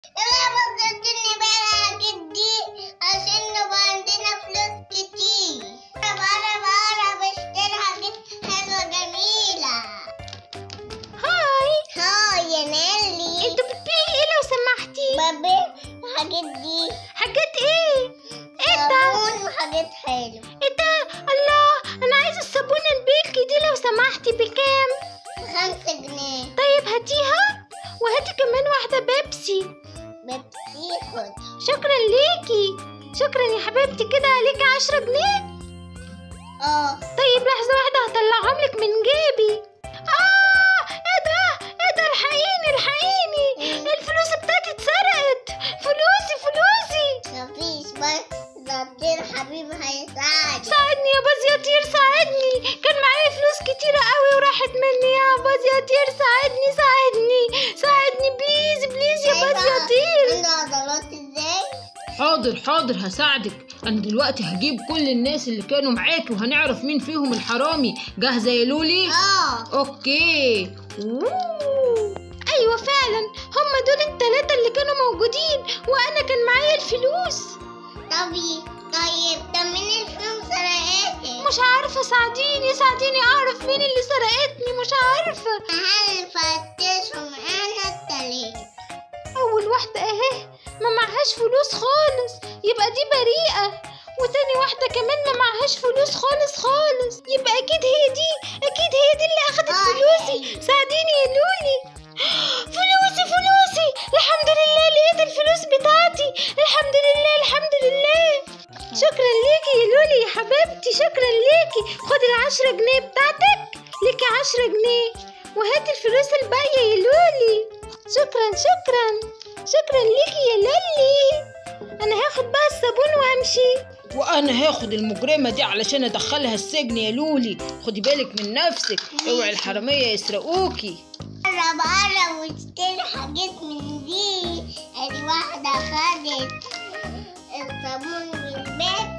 انا بصيتني بقى جدي عشان نبقى عندنا فلوس كتير انا بقى بقى بشتري حاجات حلوة جميلة هاي هاي يا نيلي انتوا بتبيعي ايه لو سمحتي بابي الحاجات دي حاجات ايه ايه ده صابون وحاجات حلوة ايه ده الله انا عايزه الصابونه البيلكي دي لو سمحتي بكام خمسة جنيه طيب هاتيها وهاتي كمان واحده بيبسي بيبسي خد شكرا ليكي شكرا يا حبيبتي كده عليكي عشرة جنيه اه طيب لحظة واحدة هطلعهم لك من جيبي آه ايه ده ايه ده الحقيني الحقيني الفلوس بتاعتي اتسرقت فلوسي فلوسي مفيش بس دكتور حبيبي هيساعدك ساعدني يا باز يطير ساعدني كان معايا فلوس كتيرة قوي وراحت مني يا باز يطير ساعدني ساعدني ساعدني بليز بليز يا باز يطير عنده عضلات ازاي؟ حاضر حاضر هساعدك انا دلوقتي هجيب كل الناس اللي كانوا معاكي وهنعرف مين فيهم الحرامي جاهزه يا لولي اه اوكي أوه. ايوه فعلا هم دول التلاتة اللي كانوا موجودين وانا كان معايا الفلوس طبي طيب طب مين الفيلم سرقتك؟ مش عارفة ساعديني ساعديني اعرف مين اللي سرقتني مش عارفة هنفتشهم انا التلاتة اول واحدة اهي ما معهاش فلوس خالص يبقى دي بريئة وتاني واحدة كمان ما معهاش فلوس خالص خالص يبقى اكيد هي دي اكيد هي دي اللي اخدت آه، فلوسي هي. ساعديني يا لولي فلوسي فلوسي الحمد لله لقيت الفلوس بتاعتي الحمد لله الحمد لله شكرا ليكي يا لولي يا حبيبتي شكرا ليكي خدي العشرة جنيه بتاعتك ليكي عشرة جنيه وهاتي الفلوس الباقية يا لولي شكرا شكرا شكرا ليكي يا لولي انا هاخد بقى الصابون وامشي وانا هاخد المجرمه دي علشان ادخلها السجن يا لولي خدي بالك من نفسك اوعي الحراميه يسرقوكي مرة بقرا واشتري حاجات من دي ادي واحدة خدت الصابون والبيت